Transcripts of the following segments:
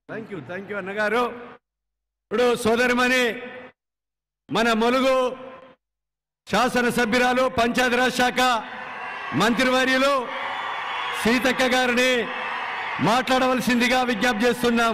thank you thank you అన్నగారు ఇప్పుడు సోదరిమణి మన ములుగు శాసనసభ్యురాలు పంచాయతీరాజ్ శాఖ మంత్రివర్యులు సీతక్క గారిని మాట్లాడవలసిందిగా విజ్ఞప్తి చేస్తున్నాం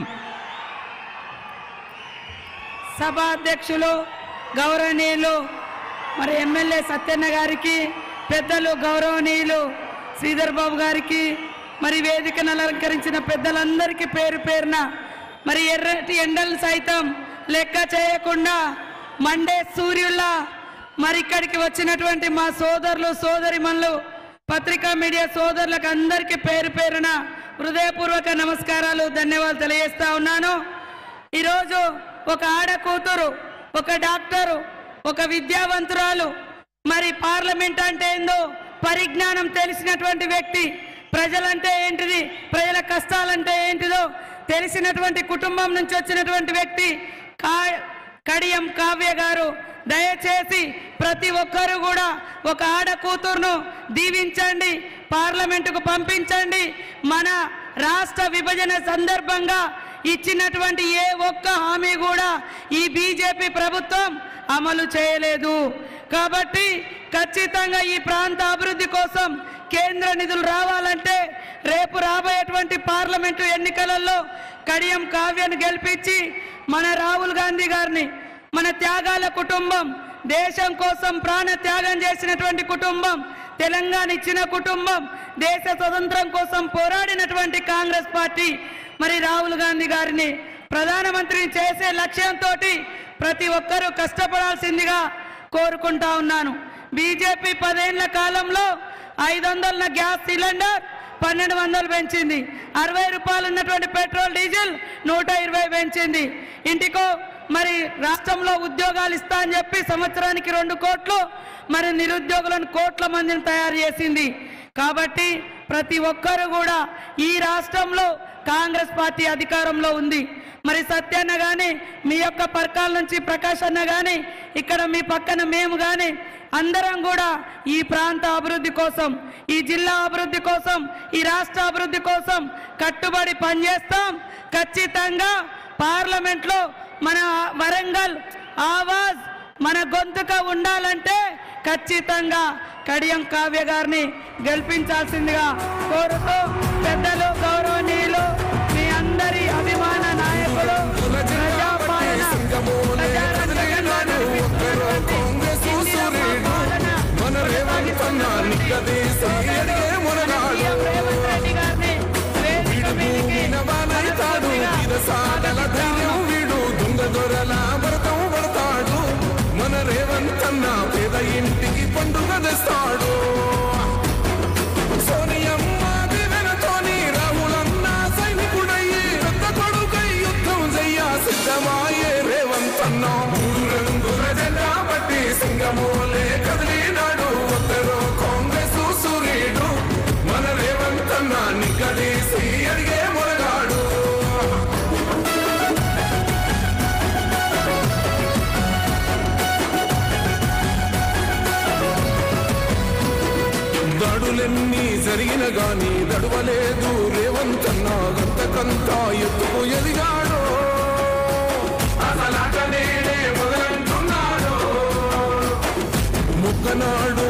సభ అధ్యక్షులు గౌరవనీయులు మరి ఎమ్మెల్యే సత్యన్న గారికి పెద్దలు గౌరవనీయులు శ్రీధర్ బాబు గారికి మరి వేదికను అలంకరించిన పెద్దలందరికీ పేరు పేరున మరి ఎర్రటి ఎండలు సైతం లెక్క చేయకుండా మండే సూర్యుల్లా మరి ఇక్కడికి వచ్చినటువంటి మా సోదరులు సోదరిమణులు పత్రికా మీడియా సోదరులకు అందరికీ పేరు పేరున హృదయపూర్వక నమస్కారాలు ధన్యవాదాలు తెలియజేస్తా ఉన్నాను ఈరోజు ఒక ఆడ కూతురు ఒక డాక్టరు ఒక విద్యావంతురాలు మరి పార్లమెంట్ అంటే ఏందో పరిజ్ఞానం తెలిసినటువంటి వ్యక్తి ప్రజలంటే ఏంటిది ప్రజల కష్టాలంటే ఏంటిదో తెలిసినటువంటి కుటుంబం నుంచి వచ్చినటువంటి వ్యక్తి కా కడియం కావ్య గారు దయచేసి ప్రతి ఒక్కరూ కూడా ఒక ఆడ కూతురును దీవించండి పార్లమెంటుకు పంపించండి మన రాష్ట్ర విభజన సందర్భంగా ఇచ్చినటువంటి ఏ ఒక్క హామీ కూడా ఈ బీజేపీ ప్రభుత్వం అమలు చేయలేదు కాబట్టి ఖచ్చితంగా ఈ ప్రాంత అభివృద్ధి కోసం కేంద్ర నిధులు రావాలంటే రేపు రాబోయేటువంటి పార్లమెంటు ఎన్నికలలో కడియం కావ్యను గెలిపించి మన రాహుల్ గాంధీ గారిని మన త్యాగాల కుటుంబం దేశం కోసం ప్రాణ త్యాగం చేసినటువంటి కుటుంబం తెలంగాణ ఇచ్చిన కుటుంబం దేశ స్వతంత్రం కోసం పోరాడినటువంటి కాంగ్రెస్ పార్టీ మరి రాహుల్ గాంధీ గారిని ప్రధానమంత్రిని చేసే లక్ష్యంతో ప్రతి ఒక్కరూ కష్టపడాల్సిందిగా కోరుకుంటా ఉన్నాను బీజేపీ పదేళ్ల కాలంలో ఐదు వందల గ్యాస్ సిలిండర్ పన్నెండు వందలు పెంచింది అరవై రూపాయలు ఉన్నటువంటి పెట్రోల్ డీజిల్ నూట ఇరవై పెంచింది ఇంటికో మరి రాష్ట్రంలో ఉద్యోగాలు ఇస్తా అని చెప్పి సంవత్సరానికి రెండు కోట్లు మరి నిరుద్యోగులను కోట్ల మందిని తయారు చేసింది కాబట్టి ప్రతి ఒక్కరు కూడా ఈ రాష్ట్రంలో కాంగ్రెస్ పార్టీ అధికారంలో ఉంది మరి సత్యన్న కానీ మీ యొక్క పర్కాల నుంచి ప్రకాష్ అన్న కానీ ఇక్కడ మీ పక్కన మేము కానీ అందరం కూడా ఈ ప్రాంత అభివృద్ధి కోసం ఈ జిల్లా అభివృద్ధి కోసం ఈ రాష్ట్ర అభివృద్ధి కోసం కట్టుబడి పనిచేస్తాం ఖచ్చితంగా పార్లమెంట్లో మన వరంగల్ ఆవాజ్ మన గొంతుక ఉండాలంటే ఖచ్చితంగా కడియం కావ్య గారిని గెలిపించాల్సిందిగా కోరుతూ పెద్దలు గౌరవనీయులు మీ అందరి అభిమాన నాయకులు ప్రజాపాలన ప్రజారంజకంగా నడిపిస్తున్నటువంటి ఇందిరమ్మ పాలన మన రేవంత్ అన్న నిగ్గదీసి అడిగే మునగాడు సీఎం రేవంత్ రెడ్డి గారిని వేదిక మీదకి వీనవానైతాడు వీరసాదల ధైర్యం వీడు దొంగ దొరల భరతం పడతాడు మన రేవంత్ అన్న పేద ఇంటికి పండుగ తెస్తాడు సోనియమ్మ దివెనతోని రాహులన్న సైనికుడయ్యి పెద్ద కొడుకై యుద్ధం చెయ్య సిద్ధమాయే రేవంత్ అన్న మూడు రంగుల జెండా పట్టి సింగమోలే కదిలినాడు ఉత్తరు కాంగ్రెస్ సూర్యుడు మన రేవంత్ అన్న నిగ్గదీసి అడిగే మొరగాడు దాడులెన్ని జరిగిన గాని దడవలేదు రేవంత్ అన్న గంతకంతా ఎత్తుకు ఎదిగాడు అసలాట నేడే మొదలంటున్నాడు ముక్కనాడు